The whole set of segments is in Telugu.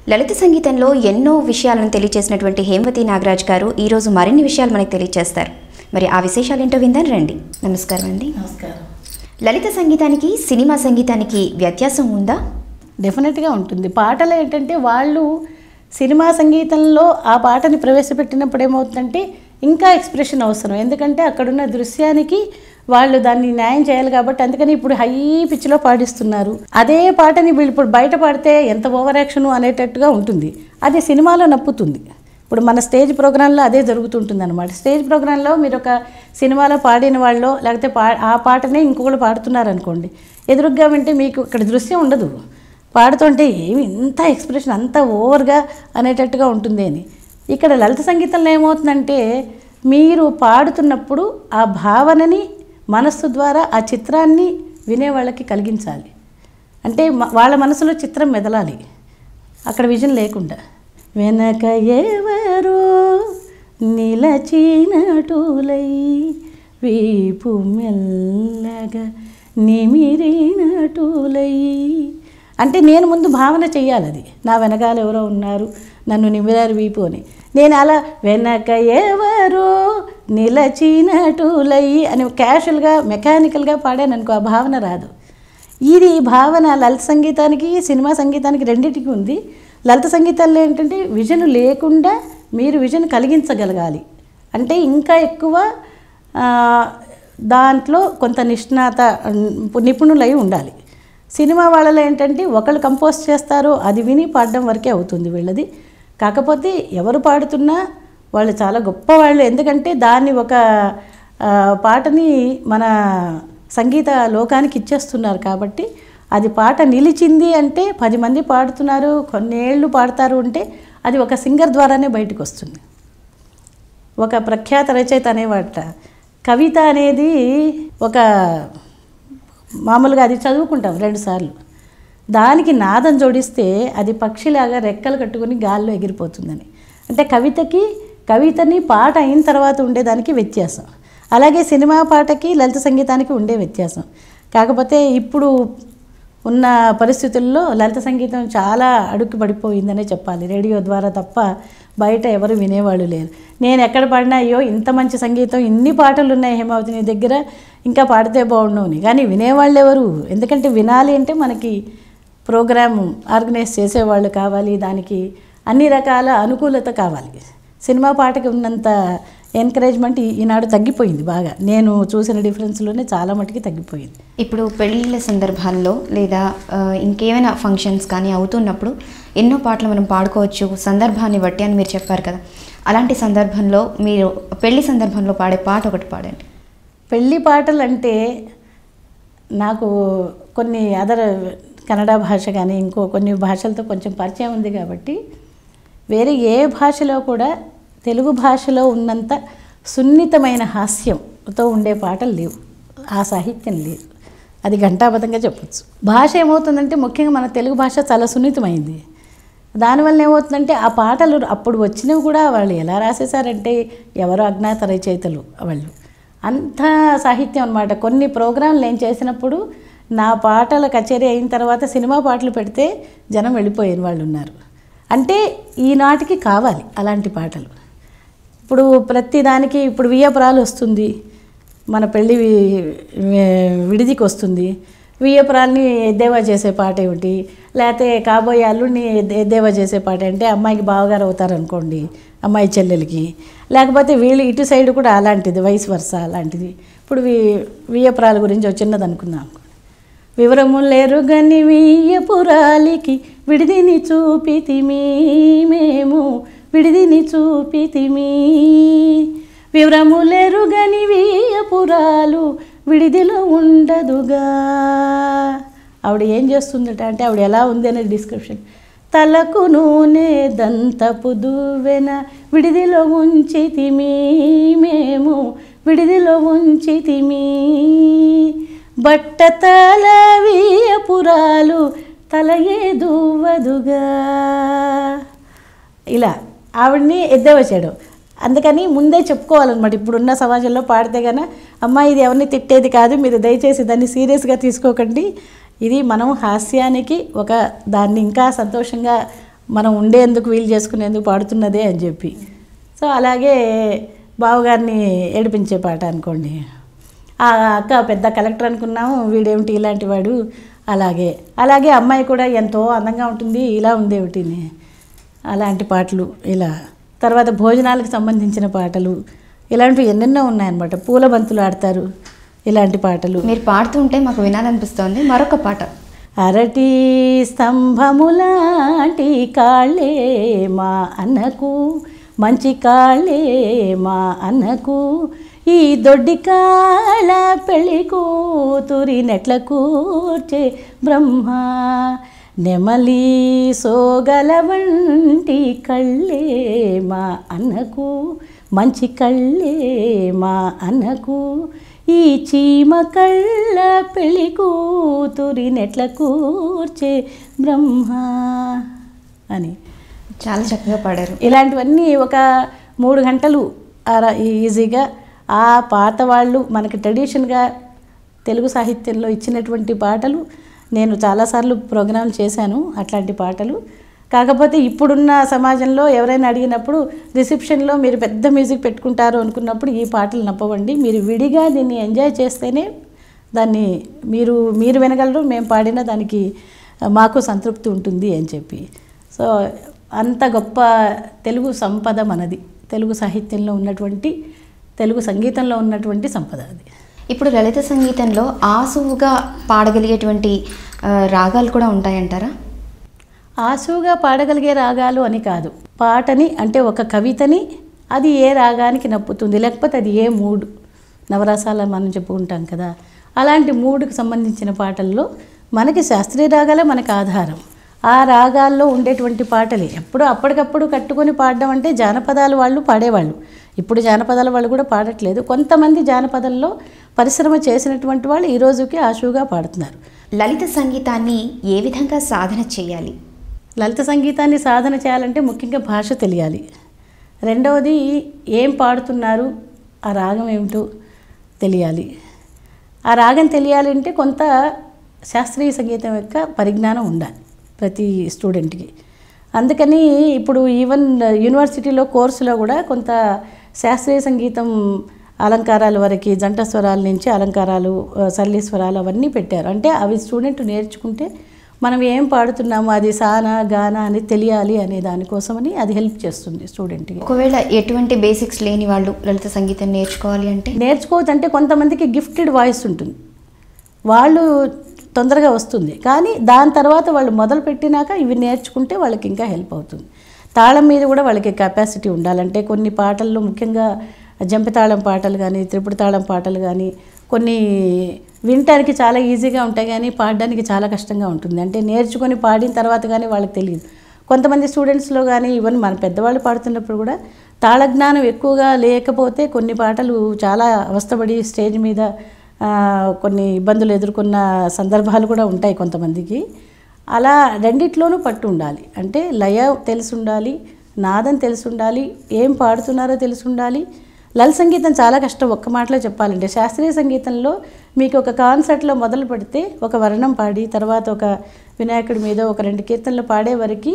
లలిత సంగీతంలో ఎన్నో విషయాలను తెలియచేసినటువంటి హేమవతి నాగరాజ్ గారు ఈరోజు మరిన్ని విషయాలు మనకు తెలియచేస్తారు మరి ఆ విశేషాలు ఏంటో విందాం రండి నమస్కారం అండి నమస్కారం లలిత సంగీతానికి సినిమా సంగీతానికి వ్యత్యాసం ఉందా డెఫినెట్గా ఉంటుంది పాటలు ఏంటంటే వాళ్ళు సినిమా సంగీతంలో ఆ పాటని ప్రవేశపెట్టినప్పుడు ఏమవుతుందంటే ఇంకా ఎక్స్ప్రెషన్ అవసరం ఎందుకంటే అక్కడున్న దృశ్యానికి వాళ్ళు దాన్ని న్యాయం చేయాలి కాబట్టి అందుకని ఇప్పుడు హై పిచ్లో పాడిస్తున్నారు అదే పాటని వీళ్ళు ఇప్పుడు బయట పాడితే ఎంత ఓవర్ యాక్షన్ అనేటట్టుగా ఉంటుంది అది సినిమాలో నప్పుతుంది ఇప్పుడు మన స్టేజ్ ప్రోగ్రాంలో అదే జరుగుతుంటుంది అనమాట స్టేజ్ ప్రోగ్రాంలో మీరు ఒక సినిమాలో పాడిన వాళ్ళు లేకపోతే పా ఆ పాటనే ఇంకొకళ్ళు పాడుతున్నారు అనుకోండి ఎదురుగ్గా వింటే మీకు ఇక్కడ దృశ్యం ఉండదు పాడుతుంటే ఏమి ఇంత ఎక్స్ప్రెషన్ అంత ఓవర్గా అనేటట్టుగా ఉంటుంది అని ఇక్కడ లలిత సంగీతంలో ఏమవుతుందంటే మీరు పాడుతున్నప్పుడు ఆ భావనని మనస్సు ద్వారా ఆ చిత్రాన్ని వినేవాళ్ళకి కలిగించాలి అంటే మ- వాళ్ళ మనసులో చిత్రం మెదలాలి అక్కడ విజన్ లేకుండా వెనక ఎవరో నిలచినటులై వీపు మెల్లగా నిమిరినటులై అంటే నేను ముందు భావన చెయ్యాలి అది నా వెనకాల ఎవరో ఉన్నారు నన్ను నిమిరారు వీపు అని నేను అలా వెనక ఎవరో నిలచినటులై అని క్యాషువల్గా మెకానికల్గా పాడాను అనుకో ఆ భావన రాదు ఇది భావన లలిత సంగీతానికి సినిమా సంగీతానికి రెండింటికి ఉంది లలిత సంగీతంలో ఏంటంటే విజన్ లేకుండా మీరు విజన్ కలిగించగలగాలి అంటే ఇంకా ఎక్కువ ఆ, దాంట్లో కొంత నిష్ణాత నిపుణులై ఉండాలి సినిమా వాళ్ళలో ఏంటంటే ఒకళ్ళు కంపోజ్ చేస్తారు అది విని పాడడం వరకే అవుతుంది వీళ్ళది కాకపోతే ఎవరు పాడుతున్నా వాళ్ళు చాలా గొప్ప వాళ్ళు ఎందుకంటే దాన్ని ఒక ఆ, పాటని మన సంగీత లోకానికి ఇచ్చేస్తున్నారు కాబట్టి అది పాట నిలిచింది అంటే పది మంది పాడుతున్నారు కొన్నేళ్ళు పాడతారు అంటే అది ఒక సింగర్ ద్వారానే బయటకు వస్తుంది ఒక ప్రఖ్యాత రచయిత అనేవాట కవిత అనేది ఒక మామూలుగా అది చదువుకుంటాం రెండుసార్లు దానికి నాదం జోడిస్తే అది పక్షిలాగా రెక్కలు కట్టుకుని గాల్లో ఎగిరిపోతుందని అంటే కవితకి కవితని పాట అయిన తర్వాత ఉండేదానికి వ్యత్యాసం అలాగే సినిమా పాటకి లలిత సంగీతానికి ఉండే వ్యత్యాసం కాకపోతే ఇప్పుడు ఉన్న పరిస్థితుల్లో లలిత సంగీతం చాలా అడుక్కు పడిపోయిందనే చెప్పాలి రేడియో ద్వారా తప్ప బయట ఎవరు వినేవాళ్ళు లేరు నేను ఎక్కడ పాడినా అయ్యో ఇంత మంచి సంగీతం ఇన్ని పాటలు ఉన్నాయి హేమావతి నీ దగ్గర ఇంకా పాడితే బాగుండు అని కానీ వినేవాళ్ళు ఎవరు ఎందుకంటే వినాలి అంటే మనకి ప్రోగ్రామ్ ఆర్గనైజ్ చేసేవాళ్ళు కావాలి దానికి అన్ని రకాల అనుకూలత కావాలి సినిమా పాటకి ఉన్నంత ఎంకరేజ్మెంట్ ఈ- ఈనాడు తగ్గిపోయింది బాగా నేను చూసిన డిఫరెన్స్లోనే చాలా మటుకి తగ్గిపోయింది ఇప్పుడు పెళ్ళిళ్ళ సందర్భాల్లో లేదా ఆ, ఇంకేమైనా ఫంక్షన్స్ కానీ అవుతున్నప్పుడు ఎన్నో పాటలు మనం పాడుకోవచ్చు సందర్భాన్ని బట్టి అని మీరు చెప్పారు కదా అలాంటి సందర్భంలో మీరు పెళ్లి సందర్భంలో పాడే పాట ఒకటి పాడండి పెళ్ళి పాటలు అంటే నాకు కొన్ని అదర్ కన్నడ భాష కానీ ఇంకో కొన్ని భాషలతో కొంచెం పరిచయం ఉంది కాబట్టి వేరే ఏ భాషలో కూడా తెలుగు భాషలో ఉన్నంత సున్నితమైన హాస్యంతో ఉండే పాటలు లేవు ఆ సాహిత్యం లేదు అది ఘంటాబద్ధంగా చెప్పొచ్చు భాష ఏమవుతుందంటే ముఖ్యంగా మన తెలుగు భాష చాలా సున్నితమైంది దానివల్ల ఏమవుతుందంటే ఆ పాటలు అప్పుడు వచ్చినవి కూడా వాళ్ళు ఎలా రాసేసారంటే ఎవరో అజ్ఞాత రచయితలు వాళ్ళు అంత సాహిత్యం అనమాట కొన్ని ప్రోగ్రాంలు నేను చేసినప్పుడు నా పాటల కచేరీ అయిన తర్వాత సినిమా పాటలు పెడితే జనం వెళ్ళిపోయిన వాళ్ళు ఉన్నారు అంటే ఈనాటికి కావాలి అలాంటి పాటలు ఇప్పుడు ప్రతి దానికి ఇప్పుడు వియ్యపురాలు వస్తుంది మన పెళ్ళి వి- వి- విడిదికి వస్తుంది వియ్యపురాల్ని ఎద్దేవా చేసే పాట ఏమిటి లేకపోతే కాబోయే అల్లుడిని ఎద్దే- ఎద్దేవా చేసే పాట అంటే అమ్మాయికి బావగారు అవుతారనుకోండి అమ్మాయి చెల్లెలకి లేకపోతే వీళ్ళు ఇటు సైడ్ కూడా అలాంటిది వయసు వరుస అలాంటిది ఇప్పుడు వి వియ్యపురాల గురించి ఒక చిన్నది అనుకుందాం వివరములెరుగని వియ్యపురాలికి విడిదిని చూపితిమి మేము విడిదిని చూపితిమి వివరములెరుగని వియ్యపురాలు విడిదిలో ఉండదుగా ఆవిడ ఏం చేస్తుందట అంటే ఆవిడ ఎలా ఉంది అనే డిస్క్రిప్షన్ తలకు నూనె దంతపు దువ్వెన విడిదిలో ఉంచితిమి మేము విడిదిలో ఉంచితిమి బట్ట తల వీయపురాలు తల ఏదువదుగా ఇలా ఆవిడ్ని ఎద్దేవా చేయడం అందుకని ముందే చెప్పుకోవాలన్నమాట ఇప్పుడున్న సమాజంలో పాడితే గన అమ్మ ఇది ఎవరిని తిట్టేది కాదు మీరు దయచేసి దాన్ని సీరియస్గా తీసుకోకండి ఇది మనం హాస్యానికి ఒక దాన్ని ఇంకా సంతోషంగా మనం ఉండేందుకు వీలు చేసుకునేందుకు పాడుతున్నదే అని చెప్పి సో అలాగే బావగారిని ఏడిపించే పాట అనుకోండి ఆ అక్క పెద్ద కలెక్టర్ అనుకున్నాము వీడేమిటి ఇలాంటి వాడు అలాగే అలాగే అమ్మాయి కూడా ఎంతో అందంగా ఉంటుంది ఇలా ఉందేమిటిని అలాంటి పాటలు ఇలా తర్వాత భోజనాలకు సంబంధించిన పాటలు ఇలాంటివి ఎన్నెన్నో ఉన్నాయన్నమాట పూల బంతులు ఆడతారు ఇలాంటి పాటలు మీరు పాడుతుంటే మాకు వినాలనిపిస్తోంది మరొక పాట అరటి స్తంభములాంటి కాళ్ళే మా అన్నకు మంచి కాళ్ళే మా అన్నకు ఈ దొడ్డి కాళ్ళ పెళ్లి కూతురి నెట్ల కూర్చే బ్రహ్మ నెమలి సోగల వంటి కళ్ళే మా అన్నకు మంచి కళ్ళే మా అన్నకు ఈ చీమ కళ్ళ పెళ్లి కూతురి నెట్ల కూర్చే బ్రహ్మ అని చాలా చక్కగా పాడారు ఇలాంటివన్నీ ఒక మూడు గంటలు అర ఈజీగా ఆ పాత వాళ్ళు మనకి ట్రెడిషన్గా తెలుగు సాహిత్యంలో ఇచ్చినటువంటి పాటలు నేను చాలాసార్లు ప్రోగ్రాం చేశాను అట్లాంటి పాటలు కాకపోతే ఇప్పుడున్న సమాజంలో ఎవరైనా అడిగినప్పుడు రిసెప్షన్లో మీరు పెద్ద మ్యూజిక్ పెట్టుకుంటారు అనుకున్నప్పుడు ఈ పాటలు నప్పవండి మీరు విడిగా దీన్ని ఎంజాయ్ చేస్తేనే దాన్ని మీరు మీరు వినగలరు మేము పాడిన దానికి మాకు సంతృప్తి ఉంటుంది అని చెప్పి సో అంత గొప్ప తెలుగు సంపద మనది తెలుగు సాహిత్యంలో ఉన్నటువంటి తెలుగు సంగీతంలో ఉన్నటువంటి సంపద అది ఇప్పుడు లలిత సంగీతంలో ఆసువుగా పాడగలిగేటువంటి ఆ, రాగాలు కూడా ఉంటాయంటారా ఆసుగా పాడగలిగే రాగాలు అని కాదు పాటని అంటే ఒక కవితని అది ఏ రాగానికి నప్పుతుంది లేకపోతే అది ఏ మూడు నవరసాల మనం చెప్పుకుంటాం కదా అలాంటి మూడుకి సంబంధించిన పాటల్లో మనకి శాస్త్రీయ రాగాలే మనకు ఆధారం ఆ రాగాల్లో ఉండేటువంటి పాటలే ఎప్పుడు అప్పటికప్పుడు కట్టుకొని పాడడం అంటే జానపదాలు వాళ్ళు పాడేవాళ్ళు ఇప్పుడు జానపదాల వాళ్ళు కూడా పాడట్లేదు కొంతమంది జానపదంలో పరిశ్రమ చేసినటువంటి వాళ్ళు ఈ రోజుకి ఆశువుగా పాడుతున్నారు లలిత సంగీతాన్ని ఏ విధంగా సాధన చేయాలి లలిత సంగీతాన్ని సాధన చేయాలంటే ముఖ్యంగా భాష తెలియాలి రెండవది ఏం పాడుతున్నారు ఆ రాగం ఏమిటో తెలియాలి ఆ రాగం తెలియాలి అంటే కొంత శాస్త్రీయ సంగీతం యొక్క పరిజ్ఞానం ఉండాలి ప్రతి స్టూడెంట్కి అందుకని ఇప్పుడు ఈవెన్ యూనివర్సిటీలో కోర్సులో కూడా కొంత శాస్త్రీయ సంగీతం అలంకారాల వరకు జంట స్వరాల నుంచి అలంకారాలు ఆ, సరళి స్వరాలు అవన్నీ పెట్టారు అంటే అవి స్టూడెంట్ నేర్చుకుంటే మనం ఏం పాడుతున్నాము అది సానా గానా అని తెలియాలి అనే దానికోసమని అది హెల్ప్ చేస్తుంది స్టూడెంట్కి ఒకవేళ ఎటువంటి బేసిక్స్ లేని వాళ్ళు లలిత సంగీతం నేర్చుకోవాలి అంటే నేర్చుకోవద్దంటే కొంతమందికి గిఫ్టెడ్ వాయిస్ ఉంటుంది వాళ్ళు తొందరగా వస్తుంది కానీ దాని తర్వాత వాళ్ళు మొదలు పెట్టినాక ఇవి నేర్చుకుంటే వాళ్ళకి ఇంకా హెల్ప్ అవుతుంది తాళం మీద కూడా వాళ్ళకి కెపాసిటీ ఉండాలంటే కొన్ని పాటల్లో ముఖ్యంగా జంపితాళం పాటలు కానీ త్రిపుడు తాళం పాటలు కానీ కొన్ని వినటానికి చాలా ఈజీగా ఉంటాయి కానీ పాడడానికి చాలా కష్టంగా ఉంటుంది అంటే నేర్చుకొని పాడిన తర్వాత కానీ వాళ్ళకి తెలియదు కొంతమంది స్టూడెంట్స్లో కానీ ఈవెన్ మన పెద్దవాళ్ళు పాడుతున్నప్పుడు కూడా తాళజ్ఞానం ఎక్కువగా లేకపోతే కొన్ని పాటలు చాలా అవస్థపడి స్టేజ్ మీద ఆ, కొన్ని ఇబ్బందులు ఎదుర్కొన్న సందర్భాలు కూడా ఉంటాయి కొంతమందికి అలా రెండిట్లోనూ పట్టు ఉండాలి అంటే లయ తెలిసి ఉండాలి నాదం తెలిసి ఉండాలి ఏం పాడుతున్నారో తెలిసి ఉండాలి లలిత సంగీతం చాలా కష్టం ఒక్క మాటలో చెప్పాలంటే శాస్త్రీయ సంగీతంలో మీకు ఒక కాన్సర్ట్లో మొదలు పెడితే ఒక వర్ణం పాడి తర్వాత ఒక వినాయకుడి మీద ఒక రెండు కీర్తనలు పాడే వరకు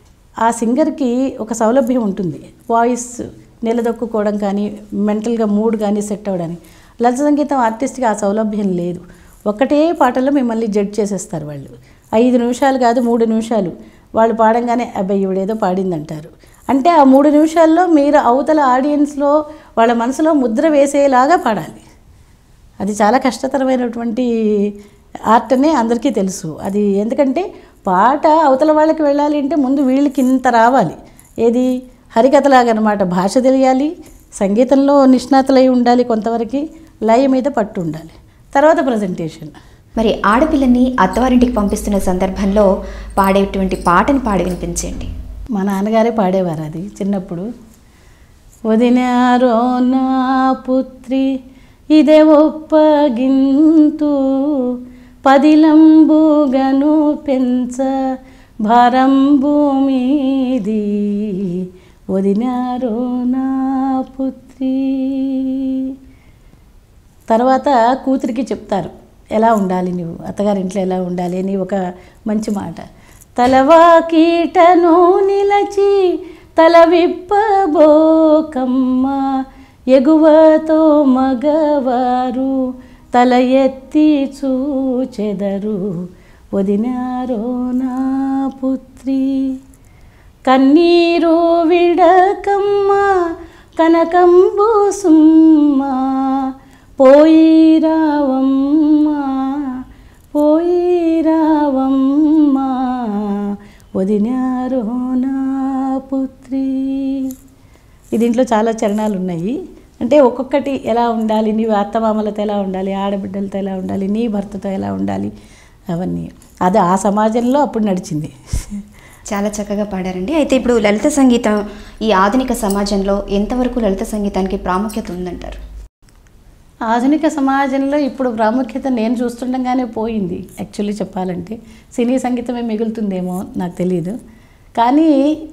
ఆ సింగర్కి ఒక సౌలభ్యం ఉంటుంది వాయిస్ నిలదొక్కుకోవడం కానీ మెంటల్గా మూడ్ కానీ సెట్ అవ్వడానికి లలిత సంగీతం ఆర్టిస్ట్కి ఆ సౌలభ్యం లేదు ఒకటే పాటలో మిమ్మల్ని జడ్జ్ చేసేస్తారు వాళ్ళు ఐదు నిమిషాలు కాదు మూడు నిమిషాలు వాళ్ళు పాడంగానే అబ్బాయి ఇవిడేదో పాడిందంటారు అంటే ఆ మూడు నిమిషాల్లో మీరు అవతల ఆడియన్స్లో వాళ్ళ మనసులో ముద్ర వేసేలాగా పాడాలి అది చాలా కష్టతరమైనటువంటి ఆర్ట్ అనే అందరికీ తెలుసు అది ఎందుకంటే పాట అవతల వాళ్ళకి వెళ్ళాలి అంటే ముందు వీళ్ళకి ఇంత రావాలి ఏది హరికథలాగా అనమాట భాష తెలియాలి సంగీతంలో నిష్ణాతులై ఉండాలి కొంతవరకు లయ మీద పట్టు ఉండాలి తర్వాత ప్రజెంటేషన్ మరి ఆడపిల్లని అత్తవారింటికి పంపిస్తున్న సందర్భంలో పాడేటువంటి పాటని పాడి వినిపించండి మా నాన్నగారే పాడేవారు అది చిన్నప్పుడు వదినారో నా పుత్రి ఇదే ఒప్పగింతు పదిలంబుగను పెంచ భారం భూమిది వదినారో నా పుత్రి తర్వాత కూతురికి చెప్తారు ఎలా ఉండాలి నువ్వు అత్తగారింట్లో ఎలా ఉండాలి అని ఒక మంచి మాట తలవాకీటను నిలచి తల విప్పబోకమ్మ ఎగువతో మగవారు తల ఎత్తి చూచెదరు వదినారో నా పుత్రి కన్నీరు విడకమ్మ కనకంబు సుమ్మ పోయి రావమ్మ పోయి రావమ్మ వదినారో నా పుత్రి ఈ దీంట్లో చాలా చరణాలు ఉన్నాయి అంటే ఒక్కొక్కటి ఎలా ఉండాలి నీ అత్తమామలతో ఎలా ఉండాలి ఆడబిడ్డలతో ఎలా ఉండాలి నీ భర్తతో ఎలా ఉండాలి అవన్నీ అది ఆ సమాజంలో అప్పుడు నడిచింది చాలా చక్కగా పాడారండి అయితే ఇప్పుడు లలిత సంగీతం ఈ ఆధునిక సమాజంలో ఎంతవరకు లలిత సంగీతానికి ప్రాముఖ్యత ఉందంటారు ఆధునిక సమాజంలో ఇప్పుడు ప్రాముఖ్యత నేను చూస్తుండగానే పోయింది యాక్చువల్లీ చెప్పాలంటే సినీ సంగీతమే మిగులుతుందేమో నాకు తెలియదు కానీ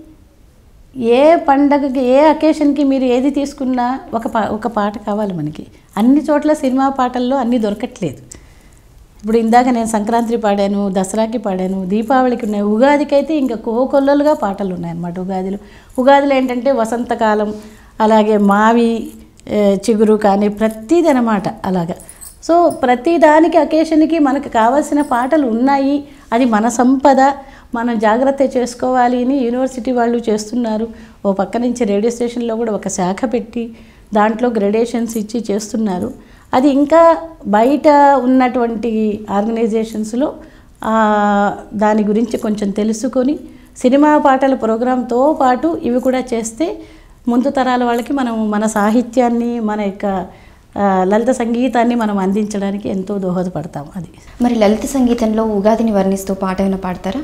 ఏ పండగకి ఏ అకేషన్కి మీరు ఏది తీసుకున్నా ఒక పా ఒక పాట కావాలి మనకి అన్ని చోట్ల సినిమా పాటల్లో అన్నీ దొరకట్లేదు ఇప్పుడు ఇందాక నేను సంక్రాంతి పాడాను దసరాకి పాడాను దీపావళికి ఉన్నాయి ఉగాదికి అయితే ఇంకా కోకొల్లలుగా పాటలు ఉన్నాయన్నమాట ఉగాదిలో ఉగాదిలో ఏంటంటే వసంతకాలం అలాగే మావి ఏ, చిగురు కానీ ప్రతిది అనమాట అలాగా సో ప్రతి దానికి అకేషన్కి మనకు కావాల్సిన పాటలు ఉన్నాయి అది మన సంపద మనం జాగ్రత్త చేసుకోవాలి అని యూనివర్సిటీ వాళ్ళు చేస్తున్నారు ఓ పక్క నుంచి రేడియో స్టేషన్లో కూడా ఒక శాఖ పెట్టి దాంట్లో గ్రెడేషన్స్ ఇచ్చి చేస్తున్నారు అది ఇంకా బయట ఉన్నటువంటి ఆర్గనైజేషన్స్లో ఆ, దాని గురించి కొంచెం తెలుసుకొని సినిమా పాటల ప్రోగ్రాంతో పాటు ఇవి కూడా చేస్తే ముందు తరాల వాళ్ళకి మనం మన సాహిత్యాన్ని మన యొక్క ఆ, లలిత సంగీతాన్ని మనం అందించడానికి ఎంతో దోహదపడతాం అది మరి లలిత సంగీతంలో ఉగాదిని వర్ణిస్తూ పాట ఏమైనా పాడతారా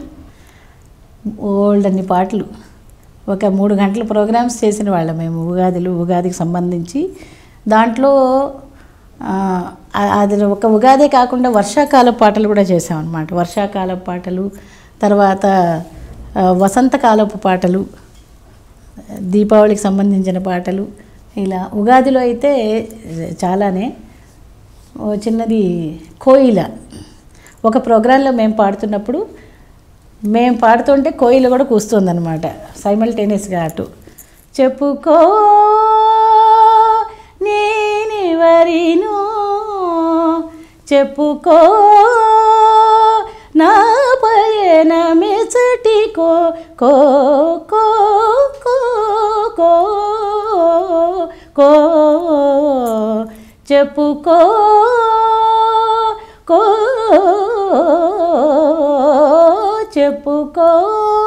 ఓల్డ్ అన్ని పాటలు ఒక మూడు గంటల ప్రోగ్రామ్స్ చేసిన వాళ్ళం మేము ఉగాదిలు ఉగాదికి సంబంధించి దాంట్లో ఆ, అది ఒక ఉగాదే కాకుండా వర్షాకాల పాటలు కూడా చేసామన్నమాట వర్షాకాల పాటలు తర్వాత ఆ, వసంతకాలపు పాటలు దీపావళికి సంబంధించిన పాటలు ఇలా ఉగాదిలో అయితే చాలానే ఓ చిన్నది కోయిల ఒక ప్రోగ్రాంలో మేము పాడుతున్నప్పుడు మేము పాడుతుంటే కోయిల కూడా కూస్తుందన్నమాట సైమల్టేనియస్గా అటు చెప్పుకో నేనెవరినో చెప్పుకో నా పయనమెచటికో కో కో కో కో కో చెప్పుకో కో చెప్పుకో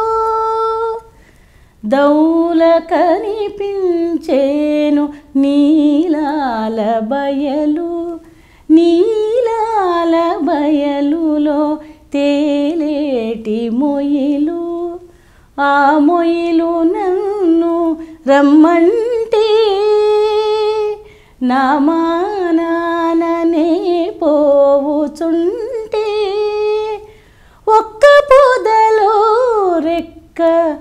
దౌల కనిపించేను నీలాల బయలు నీలాల బయలులో తేలేటి మొయిలు ఆ మొయిలు నన్ను రమ్మంటే నా మానాననే పోవుచుంటే ఒక్క పొదలో రెక్క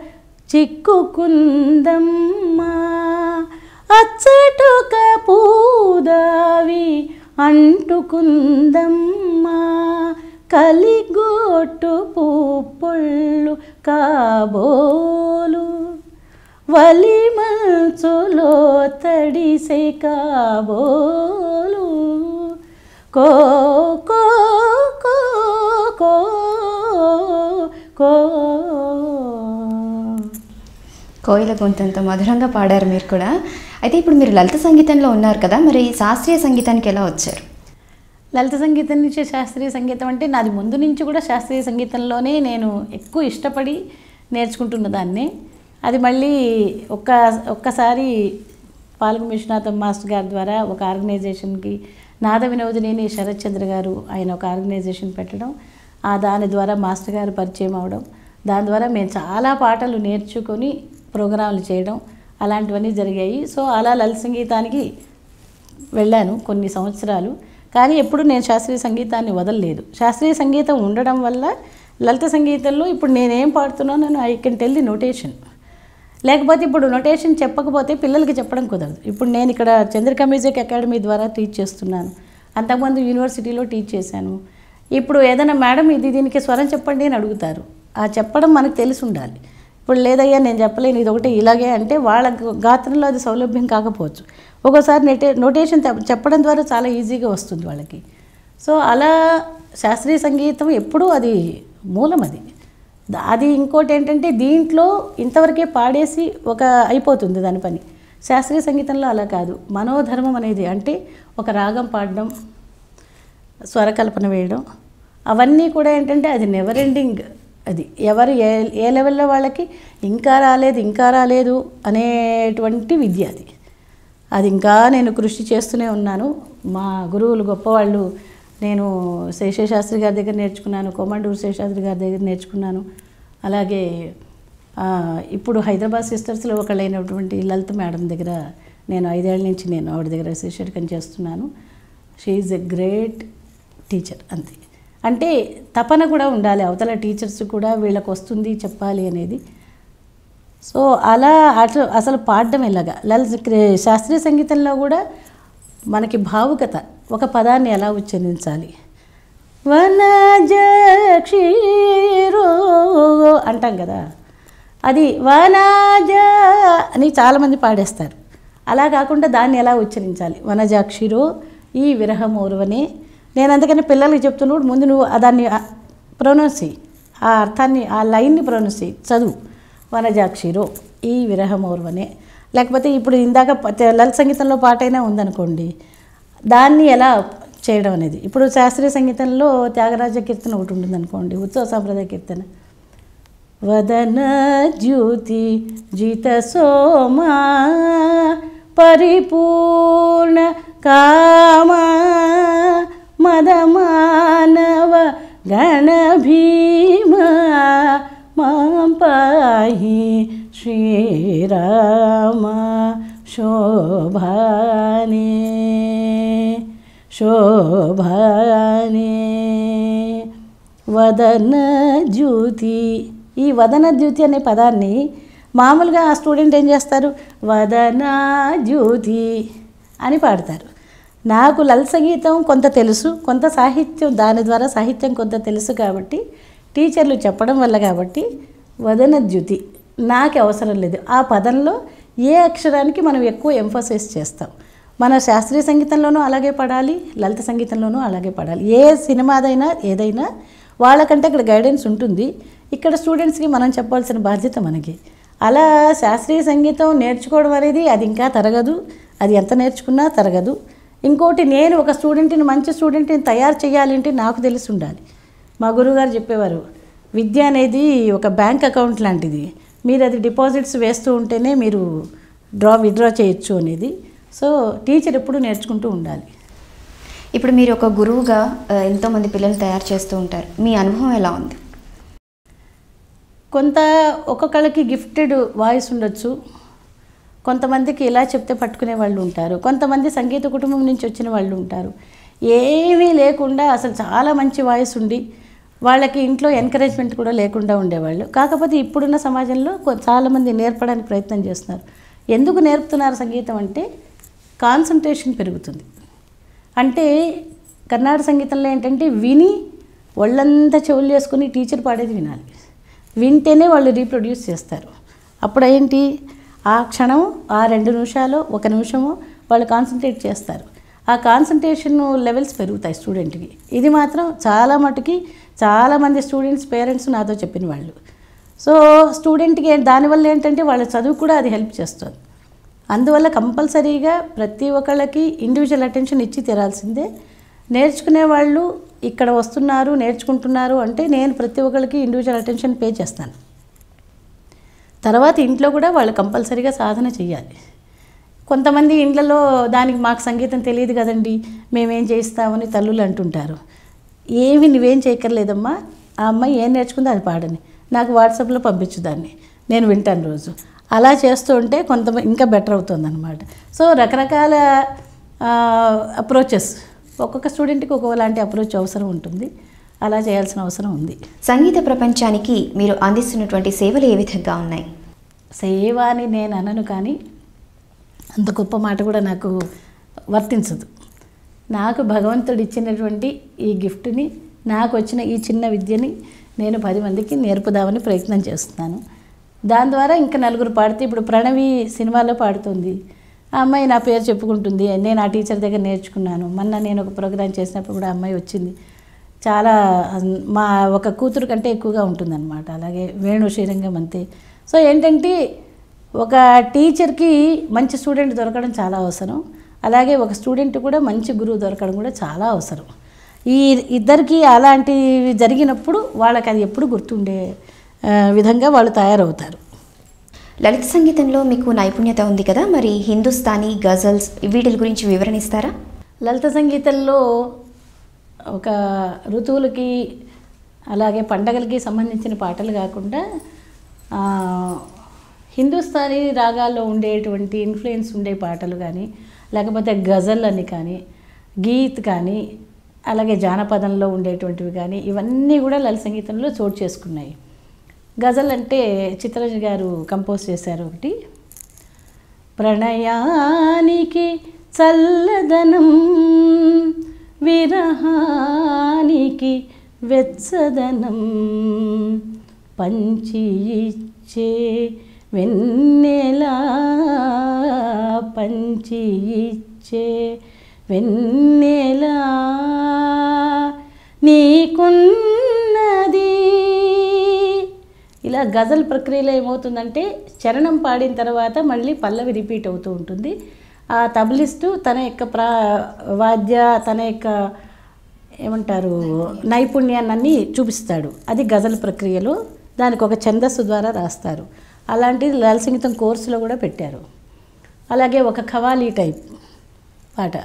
చిక్కుకుందమ్మా అచ్చటొక పూదావి అంటుకుందమ్మా కలిగొట్టు పుప్పొళ్ళు కాబోలు వలి మంచులో తడిసే కాబోలు కో కో కో కో కో కోయిల గొంతంత మధురంగా పాడారు మీరు కూడా అయితే ఇప్పుడు మీరు లలిత సంగీతంలో ఉన్నారు కదా మరి శాస్త్రీయ సంగీతానికి ఎలా వచ్చారు లలిత సంగీతం నుంచి శాస్త్రీయ సంగీతం అంటే నాది ముందు నుంచి కూడా శాస్త్రీయ సంగీతంలోనే నేను ఎక్కువ ఇష్టపడి నేర్చుకుంటున్న దాన్ని అది మళ్ళీ ఒక్క ఒక్కసారి పాల్గొ విశ్వనాథం మాస్టర్ గారి ద్వారా ఒక ఆర్గనైజేషన్కి నాద వినోదిని శరత్ చంద్ర గారు ఆయన ఒక ఆర్గనైజేషన్ పెట్టడం ఆ దాని ద్వారా మాస్టర్ గారు పరిచయం అవడం దాని ద్వారా మేము చాలా పాటలు నేర్చుకొని ప్రోగ్రాంలు చేయడం అలాంటివన్నీ జరిగాయి సో అలా లలిత సంగీతానికి వెళ్ళాను కొన్ని సంవత్సరాలు కానీ ఎప్పుడు నేను శాస్త్రీయ సంగీతాన్ని వదలలేదు శాస్త్రీయ సంగీతం ఉండడం వల్ల లలిత సంగీతంలో ఇప్పుడు నేనేం పాడుతున్నానో I can tell the notation లేకపోతే ఇప్పుడు నోటేషన్ చెప్పకపోతే పిల్లలకి చెప్పడం కుదరదు ఇప్పుడు నేను ఇక్కడ చంద్రిక మ్యూజిక్ అకాడమీ ద్వారా టీచ్ చేస్తున్నాను అంతకుముందు యూనివర్సిటీలో టీచ్ చేశాను ఇప్పుడు ఏదైనా మేడం ఇది దీనికి స్వరం చెప్పండి అని అడుగుతారు ఆ చెప్పడం మనకు తెలిసి ఉండాలి ఇప్పుడు లేదయ్యా నేను చెప్పలేను ఇది ఒకటి ఇలాగే అంటే వాళ్ళ గాత్రంలో అది సౌలభ్యం కాకపోవచ్చు ఒక్కోసారి నెటే నోటేషన్ తె- చెప్పడం ద్వారా చాలా ఈజీగా వస్తుంది వాళ్ళకి సో అలా శాస్త్రీయ సంగీతం ఎప్పుడూ అది మూలం అది ద- అది ఇంకోటి ఏంటంటే దీంట్లో ఇంతవరకే పాడేసి ఒక అయిపోతుంది దాని పని శాస్త్రీయ సంగీతంలో అలా కాదు మనోధర్మం అనేది అంటే ఒక రాగం పాడడం స్వరకల్పన వేయడం అవన్నీ కూడా ఏంటంటే అది నెవర్ ఎండింగ్ అది ఎవరు ఏ ఏ లెవెల్లో వాళ్ళకి ఇంకా రాలేదు ఇంకా రాలేదు అనేటువంటి విద్య అది అది ఇంకా నేను కృషి చేస్తూనే ఉన్నాను మా గురువులు గొప్పవాళ్ళు నేను శేషశాస్త్రి గారి దగ్గర నేర్చుకున్నాను కోమండూరు శేషాద్రి గారి దగ్గర నేర్చుకున్నాను అలాగే ఆ, ఇప్పుడు హైదరాబాద్ సిస్టర్స్లో ఒకళ్ళైనటువంటి లలిత మేడం దగ్గర నేను ఐదేళ్ల నుంచి నేను ఆవిడ దగ్గర శిష్యరికం చేస్తున్నాను షీఈ్ ఎ గ్రేట్ టీచర్ అంతే అంటే తపన కూడా ఉండాలి అవతల టీచర్స్ కూడా వీళ్ళకి వస్తుంది చెప్పాలి అనేది సో అలా అటు అసలు పాడడం ఎలాగా లలిత క్రి- శాస్త్రీయ సంగీతంలో కూడా మనకి భావుకత ఒక పదాన్ని ఎలా ఉచ్చరించాలి వనజక్షీరో అంటాం కదా అది వనజ అని చాలామంది పాడేస్తారు అలా కాకుండా దాన్ని ఎలా ఉచ్చరించాలి వనజాక్షిరో ఈ విరహమౌరవనే నేను అందుకని పిల్లలకి చెప్తున్నప్పుడు ముందు నువ్వు ఆ దాన్ని ప్రొనౌన్స్ చెయ్యి ఆ అర్థాన్ని ఆ లైన్ని ప్రొనౌన్స్ చెయ్యి చదువు వనజాక్షిరో ఈ విరహమౌర్వనే లేకపోతే ఇప్పుడు ఇందాక ప- లలిత సంగీతంలో పాటైనా ఉందనుకోండి దాన్ని ఎలా చేయడం అనేది ఇప్పుడు శాస్త్రీయ సంగీతంలో త్యాగరాజ కీర్తన ఒకటి ఉంటుంది అనుకోండి ఉత్సవ సాంప్రదాయ కీర్తన వదన జ్యోతి జిత సోమా పరిపూర్ణ కామా మదమానవ గణ భీమా మాం పాహి శ్రీరామ శోభానే శోభానే వదన జ్యోతి ఈ వదన జ్యోతి అనే పదాన్ని మామూలుగా ఆ స్టూడెంట్ ఏం చేస్తారు వదన జ్యోతి అని పాడతారు నాకు లలిత సంగీతం కొంత తెలుసు కొంత సాహిత్యం దాని ద్వారా సాహిత్యం కొంత తెలుసు కాబట్టి టీచర్లు చెప్పడం వల్ల కాబట్టి వదన జ్యుతి నాకు అవసరం లేదు ఆ పదంలో ఏ అక్షరానికి మనం ఎక్కువ ఎంఫోసైజ్ చేస్తాం మన శాస్త్రీయ సంగీతంలోనూ అలాగే పడాలి లలిత సంగీతంలోనూ అలాగే పడాలి ఏ సినిమాదైనా ఏదైనా వాళ్ళకంటే ఇక్కడ గైడెన్స్ ఉంటుంది ఇక్కడ స్టూడెంట్స్కి మనం చెప్పాల్సిన బాధ్యత మనకి అలా శాస్త్రీయ సంగీతం నేర్చుకోవడం అనేది అది ఇంకా తరగదు అది ఎంత నేర్చుకున్నా తరగదు ఇంకోటి నేను ఒక స్టూడెంట్ని మంచి స్టూడెంట్ని తయారు చేయాలంటే నాకు తెలిసి ఉండాలి మా గురువుగారు చెప్పేవారు విద్య అనేది ఒక బ్యాంక్ అకౌంట్ లాంటిది మీరు అది డిపాజిట్స్ వేస్తూ ఉంటేనే మీరు డ్రా విత్డ్రా చేయొచ్చు అనేది సో టీచర్ ఎప్పుడు నేర్చుకుంటూ ఉండాలి ఇప్పుడు మీరు ఒక గురువుగా ఆ, ఎంతోమంది పిల్లలు తయారు చేస్తూ ఉంటారు మీ అనుభవం ఎలా ఉంది కొంత ఒక్కొక్కళ్ళకి గిఫ్టెడ్ వాయిస్ ఉండొచ్చు కొంతమందికి ఇలా చెప్తే పట్టుకునే వాళ్ళు ఉంటారు కొంతమంది సంగీత కుటుంబం నుంచి వచ్చిన వాళ్ళు ఉంటారు ఏమీ లేకుండా అసలు చాలా మంచి వాయిస్ ఉండి వాళ్ళకి ఇంట్లో ఎంకరేజ్మెంట్ కూడా లేకుండా ఉండేవాళ్ళు కాకపోతే ఇప్పుడున్న సమాజంలో కొ- చాలామంది నేర్పడానికి ప్రయత్నం చేస్తున్నారు ఎందుకు నేర్పుతున్నారు సంగీతం అంటే కాన్సన్ట్రేషన్ పెరుగుతుంది అంటే కర్ణాటక సంగీతంలో ఏంటంటే విని ఒళ్ళంతా చెవులు చేసుకుని టీచర్ పాడేది వినాలి వింటేనే వాళ్ళు రీప్రొడ్యూస్ చేస్తారు అప్పుడు ఏంటి ఆ క్షణం ఆ రెండు నిమిషాలు ఒక నిమిషము వాళ్ళు కాన్సన్ట్రేట్ చేస్తారు ఆ కాన్సన్ట్రేషన్ లెవెల్స్ పెరుగుతాయి స్టూడెంట్కి ఇది మాత్రం చాలా మటుకి చాలామంది స్టూడెంట్స్ పేరెంట్స్ నాతో చెప్పిన వాళ్ళు సో స్టూడెంట్కి ఏ- దానివల్ల ఏంటంటే వాళ్ళ చదువు కూడా అది హెల్ప్ చేస్తుంది అందువల్ల కంపల్సరీగా ప్రతి ఒక్కళ్ళకి ఇండివిజువల్ అటెన్షన్ ఇచ్చి తీరాల్సిందే నేర్చుకునే వాళ్ళు ఇక్కడ వస్తున్నారు నేర్చుకుంటున్నారు అంటే నేను ప్రతి ఒక్కళ్ళకి ఇండివిజువల్ అటెన్షన్ పే చేస్తాను తర్వాత ఇంట్లో కూడా వాళ్ళు కంపల్సరీగా సాధన చేయాలి కొంతమంది ఇండ్లలో దానికి మాకు సంగీతం తెలియదు కదండి మేమేం చేస్తామని తల్లులు అంటుంటారు ఏమి నువ్వేం చేయక్కర్లేదమ్మా ఆ అమ్మాయి ఏం నేర్చుకుందో అది పాడని నాకు వాట్సాప్లో పంపించు దాన్ని నేను వింటాను రోజు అలా చేస్తూ ఉంటే కొంత ఇంకా బెటర్ అవుతుంది అనమాట సో రకరకాల అప్రోచెస్ ఒక్కొక్క స్టూడెంట్కి ఒక్కొక్కలాంటి అప్రోచ్ అవసరం ఉంటుంది అలా చేయాల్సిన అవసరం ఉంది సంగీత ప్రపంచానికి మీరు అందిస్తున్నటువంటి సేవలు ఏ విధంగా ఉన్నాయి సేవ అని నేను అనను కానీ అంత గొప్ప మాట కూడా నాకు వర్తించదు నాకు భగవంతుడు ఇచ్చినటువంటి ఈ గిఫ్ట్ని నాకు వచ్చిన ఈ చిన్న విద్యని నేను పది మందికి నేర్పుదామని ప్రయత్నం చేస్తున్నాను దాని ద్వారా ఇంకా నలుగురు పాడితే ఇప్పుడు ప్రణవి సినిమాలో పాడుతుంది ఆ అమ్మాయి నా పేరు చెప్పుకుంటుంది నేను ఆ టీచర్ దగ్గర నేర్చుకున్నాను మొన్న నేను ఒక ప్రోగ్రాం చేసినప్పుడు కూడా ఆ అమ్మాయి వచ్చింది చాలా మా ఒక కూతురు కంటే ఎక్కువగా ఉంటుందన్నమాట అలాగే వేణు శ్రీరంగం అంతే సో ఏంటంటే ఒక టీచర్కి మంచి స్టూడెంట్ దొరకడం చాలా అవసరం అలాగే ఒక స్టూడెంట్ కూడా మంచి గురువు దొరకడం కూడా చాలా అవసరం ఈ ఇద్దరికి అలాంటివి జరిగినప్పుడు వాళ్ళకి అది ఎప్పుడు గుర్తుండే ఆ, విధంగా వాళ్ళు తయారవుతారు లలిత సంగీతంలో మీకు నైపుణ్యత ఉంది కదా మరి హిందుస్థానీ గజల్స్ వీటి గురించి వివరణ ఇస్తారా లలిత సంగీతంలో ఒక ఋతువులకి అలాగే పండగలకి సంబంధించిన పాటలు కాకుండా ఆ, హిందుస్థానీ రాగాల్లో ఉండేటువంటి ఇన్ఫ్లుయెన్స్ ఉండే పాటలు కానీ లేకపోతే గజల్ అని కానీ గీత్ కానీ అలాగే జానపదంలో ఉండేటువంటివి కానీ ఇవన్నీ కూడా లలిత సంగీతంలో చోటు చేసుకున్నాయి గజల్ అంటే చిత్రజ గారు కంపోజ్ చేశారు ఒకటి ప్రణయానికి చల్లదనం విరహానికి వెచ్చదనం పంచి ఇచ్చే వెన్నెలా పంచి ఇచ్చే వెన్నెలా నీకున్నది ఇలా గజల్ ప్రక్రియలో ఏమవుతుందంటే చరణం పాడిన తర్వాత మళ్ళీ పల్లవి రిపీట్ అవుతూ ఉంటుంది ఆ తబలిస్టు తన యొక్క ప్రా వాద్య తన యొక్క ఏమంటారు నైపుణ్యాన్ని చూపిస్తాడు అది గజల్ ప్రక్రియలో దానికి ఒక ఛందస్సు ద్వారా రాస్తారు అలాంటిది లలిత సంగీతం కోర్సులో కూడా పెట్టారు అలాగే ఒక ఖవాలీ టైప్ పాట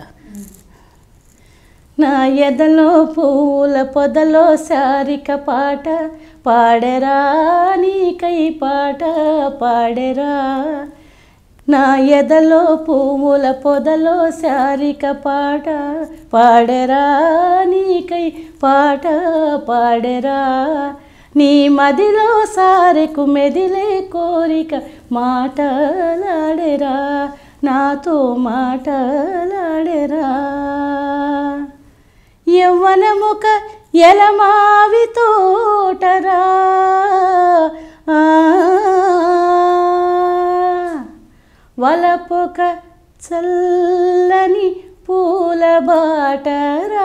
నా ఎదలో పూల పొదలో సారిక పాట పాడరా నీకై పాట పాడరా నా ఎదలో పువ్వుల పొదలో సారిక పాట పాడరా నీకై పాట పాడరా నీ మదిలో సారెకు మెదిలే కోరిక మాటలాడెరా నాతో మాటలాడెరా యవ్వనముక ఎలమావి తోటరా ఆ, వలపొక చల్లని పూల బాటరా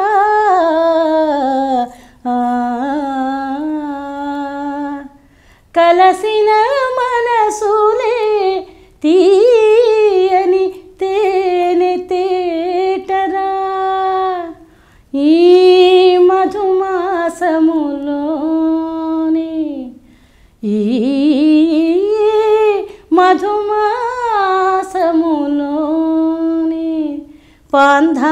ఆ, కలసిన మనసులే తీయని తేనె తేటరా ఈ మధుమాసములోని ఈ మధుమాసములోని పాంధా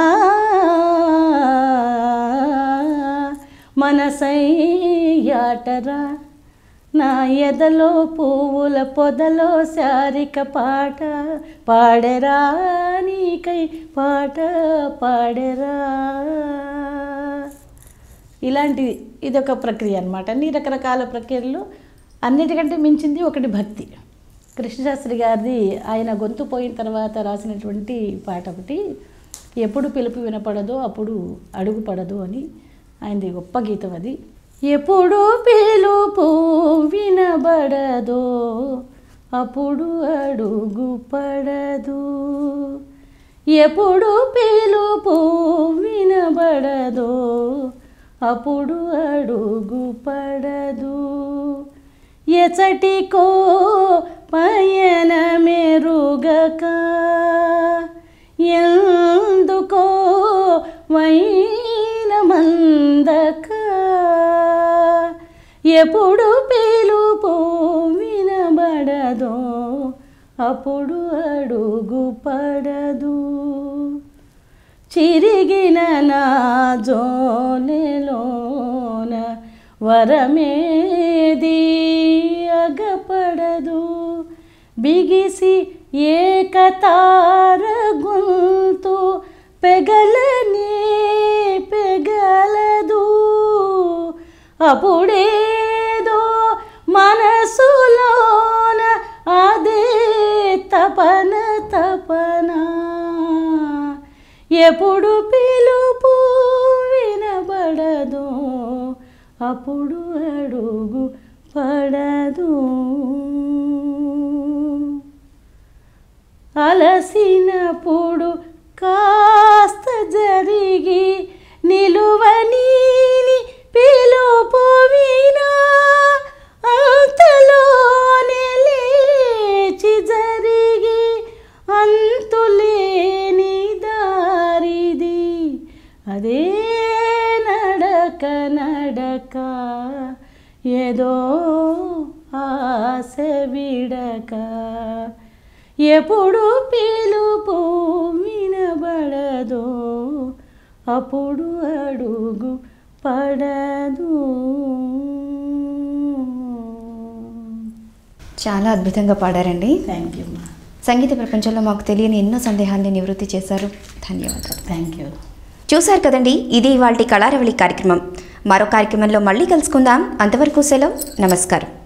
మనసయ్యాటరా నా ఎదలో పువ్వుల పొదలో శారిక పాట పాడెరా నీకై పాట పాడెరా ఇలాంటి ఇదొక ప్రక్రియ అనమాట అన్ని రకరకాల ప్రక్రియలు అన్నిటికంటే మించింది ఒకటి భక్తి కృష్ణశాస్త్రి గారిది ఆయన గొంతు పోయిన తర్వాత రాసినటువంటి పాట ఒకటి ఎప్పుడు పిలుపు వినపడదో అప్పుడు అడుగు పడదు అని ఆయనది గొప్ప గీతం అది ఎప్పుడు పిలుపు వినబడదో అప్పుడు అడుగు పడదు ఎప్పుడు పిలుపు వినబడదో అప్పుడు అడుగు పడదు ఎచటికో పయన మెరుగక ఎందుకో వైన మందక ఎప్పుడు పిలుపు వినబడదో అప్పుడు అడుగు పడదు చిరిగిన నా జోనెలోన వరమేది అగపడదు బిగిసి ఏకతార గొంతు పెగలనే పెగలదు అప్పుడేదో మనసులోన అదే తపన తపన ఎప్పుడు పిలుపు వినబడదో అప్పుడు అడుగు పడదు అలసినప్పుడు కాస్త జరిగి నిలువని పిలుపు వినా అంతలోనే లేచి జరిగి అంతులేని దారిది అదే నడక నడక ఏదో ఆశ విడక ఎప్పుడు పిలుపు వినబడదో అప్పుడు అడుగు పడదు చాలా అద్భుతంగా పాడారండి థ్యాంక్ యూ మా సంగీత ప్రపంచంలో మాకు తెలియని ఎన్నో సందేహాల్ని నివృత్తి చేశారు ధన్యవాదాలు థ్యాంక్ యూ చూశారు కదండి ఇది ఇవాళ కళారవళి కార్యక్రమం మరో కార్యక్రమంలో మళ్ళీ కలుసుకుందాం అంతవరకు సెలవు నమస్కారం